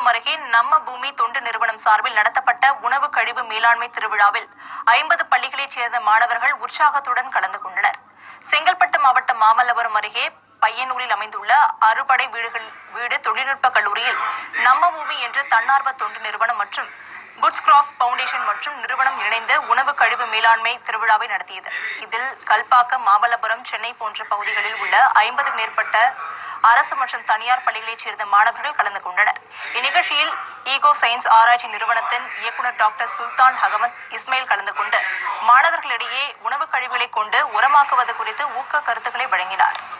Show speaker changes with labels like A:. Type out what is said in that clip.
A: மாமல்லபுரம் அருகே நம்ம பூமி தொண்டு நிறுவனம் சார்பில் நடத்தப்பட்ட உணவு கழிவு மேலாண்மை திருவிழாவில் ஐம்பது பள்ளிகளைச் சேர்ந்த மாணவர்கள் உற்சாகத்துடன் கலந்து கொண்டனர் செங்கல்பட்டு மாவட்டம் மாமல்லபுரம் அருகே பையனூரில் அமைந்துள்ள அறுபடை வீடுகள் வீடு தொழில்நுட்ப கல்லூரியில் நம்ம பூமி என்ற தன்னார்வ தொண்டு நிறுவனம் மற்றும் புட்ஸ்கிராஃப்ட் பவுண்டேஷன் மற்றும் நிறுவனம் இணைந்து உணவு கழிவு மேலாண்மை திருவிழாவை நடத்தியது இதில் கல்பாக்கம் மாமல்லபுரம் சென்னை போன்ற பகுதிகளில் உள்ள ஐம்பது மேற்பட்ட அரசு மற்றும் தனியார் பள்ளிகளைச் சேர்ந்த மாணவர்கள் கலந்து கொண்டனர் இந்நிகழ்ச்சியில் ஈகோ சயின்ஸ் ஆராய்ச்சி நிறுவனத்தின் இயக்குநர் டாக்டர் சுல்தான் அகமது இஸ்மாயில் கலந்து கொண்டு மாணவர்களிடையே உணவு கழிவுகளை கொண்டு உரமாக்குவது குறித்து ஊக்க கருத்துக்களை வழங்கினார்